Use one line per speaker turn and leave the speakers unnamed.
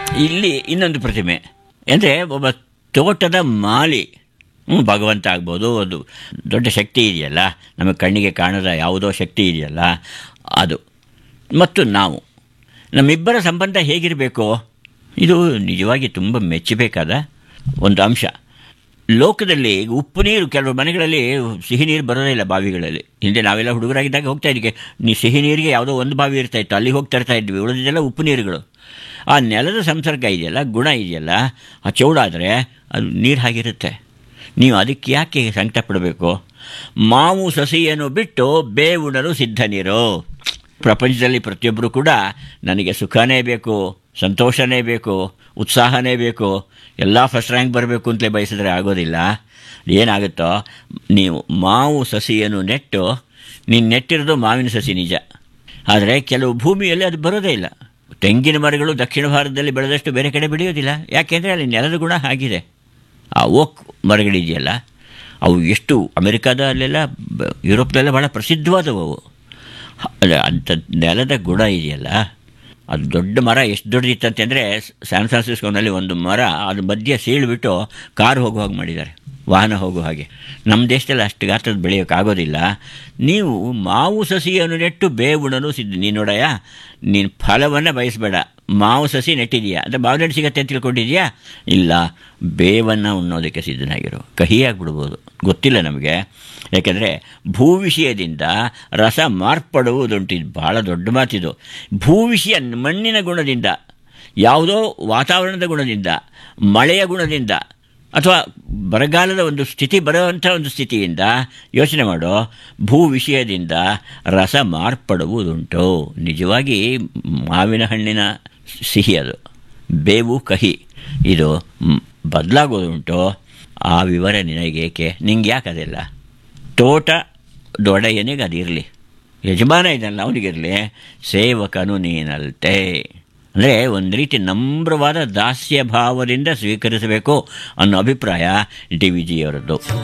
ಇಲ್ಲಿ ಇನ್ನೊಂದು ಪ್ರತಿಮೆ ಅಂದರೆ ಒಬ್ಬ ತೋಟದ ಮಾಲಿ ಹ್ಞೂ ಭಗವಂತ ಆಗ್ಬೋದು ಒಂದು ದೊಡ್ಡ ಶಕ್ತಿ ಇದೆಯಲ್ಲ ನಮಗೆ ಕಣ್ಣಿಗೆ ಕಾಣದ ಯಾವುದೋ ಶಕ್ತಿ ಇದೆಯಲ್ಲ ಅದು ಮತ್ತು ನಾವು ನಮ್ಮಿಬ್ಬರ ಸಂಬಂಧ ಹೇಗಿರಬೇಕು ಇದು ನಿಜವಾಗಿ ತುಂಬ ಮೆಚ್ಚಬೇಕಾದ ಒಂದು ಅಂಶ ಲೋಕದಲ್ಲಿ ಉಪ್ಪು ನೀರು ಕೆಲವು ಮನೆಗಳಲ್ಲಿ ಸಿಹಿ ನೀರು ಬರೋದೇ ಇಲ್ಲ ಬಾವಿಗಳಲ್ಲಿ ಹಿಂದೆ ನಾವೆಲ್ಲ ಹುಡುಗರಾಗಿದ್ದಾಗ ಹೋಗ್ತಾ ಇದ್ವಿ ನೀ ಸಿಹಿ ನೀರಿಗೆ ಯಾವುದೋ ಒಂದು ಬಾವಿ ಇರ್ತಾ ಇತ್ತು ಅಲ್ಲಿ ಹೋಗಿ ತರ್ತಾ ಇದ್ವಿ ಉಳಿದಿದ್ದೆಲ್ಲ ಉಪ್ಪು ನೀರುಗಳು ಆ ನೆಲದ ಸಂಸರ್ಗ ಇದೆಯಲ್ಲ ಗುಣ ಇದೆಯಲ್ಲ ಆ ಚೌಡಾದರೆ ಅದು ನೀರು ಹಾಗಿರುತ್ತೆ ನೀವು ಅದಕ್ಕೆ ಯಾಕೆ ಸಂಕಟ ಪಡಬೇಕು ಮಾವು ಸಸಿಯನ್ನು ಬಿಟ್ಟು ಬೇವುಣರು ಸಿದ್ಧ ನೀರು ಪ್ರಪಂಚದಲ್ಲಿ ಪ್ರತಿಯೊಬ್ಬರು ಕೂಡ ನನಗೆ ಸುಖನೇ ಬೇಕು ಸಂತೋಷನೇ ಬೇಕು ಉತ್ಸಾಹನೇ ಬೇಕು ಎಲ್ಲ ಫಸ್ಟ್ ರ್ಯಾಂಕ್ ಬರಬೇಕು ಅಂತಲೇ ಬಯಸಿದ್ರೆ ಆಗೋದಿಲ್ಲ ಏನಾಗುತ್ತೋ ನೀವು ಮಾವು ಸಸಿಯನ್ನು ನೆಟ್ಟು ನೀನು ನೆಟ್ಟಿರೋದು ಮಾವಿನ ಸಸಿ ನಿಜ ಆದರೆ ಕೆಲವು ಭೂಮಿಯಲ್ಲಿ ಅದು ಬರೋದೇ ಇಲ್ಲ ತೆಂಗಿನ ಮರಗಳು ದಕ್ಷಿಣ ಭಾರತದಲ್ಲಿ ಬೆಳೆದಷ್ಟು ಬೇರೆ ಕಡೆ ಬೆಳೆಯೋದಿಲ್ಲ ಯಾಕೆಂದರೆ ಅಲ್ಲಿ ನೆಲದ ಗುಣ ಆಗಿದೆ ಆ ಓಕ್ ಮರಗಳಿದೆಯಲ್ಲ ಅವು ಎಷ್ಟು ಅಮೆರಿಕಾದ ಅಲ್ಲೆಲ್ಲ ಬ- ಯುರೋಪ್ದಲ್ಲೆಲ್ಲ ಭಾಳ ಪ್ರಸಿದ್ಧವಾದವು ಅವು ಅಲ್ಲ ಅಂಥ ನೆಲದ ಗುಣ ಇದೆಯಲ್ಲ ಅದು ದೊಡ್ಡ ಮರ ಎಷ್ಟು ದೊಡ್ಡದಿತ್ತಂತೆ ಅಂದರೆ ಸ್ಯಾನ್ ಫ್ರಾನ್ಸಿಸ್ಕೋನಲ್ಲಿ ಒಂದು ಮರ ಅದ್ರ ಮಧ್ಯೆ ಸೀಳ್ಬಿಟ್ಟು ಕಾರ್ ಹೋಗೋ ಹಾಗೆ ಮಾಡಿದ್ದಾರೆ ವಾಹನ ಹೋಗೋ ಹಾಗೆ ನಮ್ಮ ದೇಶದಲ್ಲಿ ಅಷ್ಟು ಗಾತ್ರದ ಬೆಳೆಯೋಕ್ಕಾಗೋದಿಲ್ಲ ನೀವು ಮಾವು ಸಸಿಯನ್ನು ನೆಟ್ಟು ಬೇವುಣನು ಸಿದ್ಧ ನೀನು ನೋಡಯ್ಯ ನೀನು ಫಲವನ್ನು ಬಯಸಬೇಡ ಮಾವು ಸಸಿ ನೆಟ್ಟಿದೆಯಾ ಅಂದರೆ ಮಾವಿನ ಹಣ್ಣು ಸಿಗತ್ತೆ ಅಂತ ತಿಳ್ಕೊಂಡಿದ್ಯಾ ಇಲ್ಲ ಬೇವನ್ನು ಉಣ್ಣೋದಕ್ಕೆ ಸಿದ್ಧನಾಗಿರು ಕಹಿಯಾಗ್ಬಿಡ್ಬೋದು ಗೊತ್ತಿಲ್ಲ ನಮಗೆ ಯಾಕೆಂದರೆ ಭೂವಿಷಯದಿಂದ ರಸ ಮಾರ್ಪಡುವುದುಂಟು ಇದು ಭಾಳ ದೊಡ್ಡ ಮಾತಿದು ಭೂವಿಷಯ ಮಣ್ಣಿನ ಗುಣದಿಂದ ಯಾವುದೋ ವಾತಾವರಣದ ಗುಣದಿಂದ ಮಳೆಯ ಗುಣದಿಂದ ಅಥವಾ ಬರಗಾಲದ ಒಂದು ಸ್ಥಿತಿ ಬರುವಂಥ ಒಂದು ಸ್ಥಿತಿಯಿಂದ ಯೋಚನೆ ಮಾಡೋ ಭೂ ವಿಷಯದಿಂದ ರಸ ಮಾರ್ಪಡುವುದುಂಟು ನಿಜವಾಗಿ ಮಾವಿನ ಹಣ್ಣಿನ ಸಿಹಿ ಅದು ಬೇವು ಕಹಿ ಇದು ಮ್, ಬದಲಾಗೋದುಂಟು ಆ ವಿವರ ನಿನಗೇಕೆ ನಿಂಗೆ ಯಾಕೆ ಅದೆಲ್ಲ ತೋಟ ದೊಡೆಯನಿಗೆ ಅದಿರಲಿ ಯಜಮಾನ ಇದಲ್ಲ ಅವನಿಗಿರಲಿ ಸೇವಕನು ನೀನಲ್ತೆ ಅಂದರೆ ಒಂದು ರೀತಿ ನಮ್ರವಾದ ದಾಸ್ಯ ಭಾವದಿಂದ ಸ್ವೀಕರಿಸಬೇಕು ಅನ್ನೋ ಅಭಿಪ್ರಾಯ ಡಿ ವಿ ಜಿಯವರದ್ದು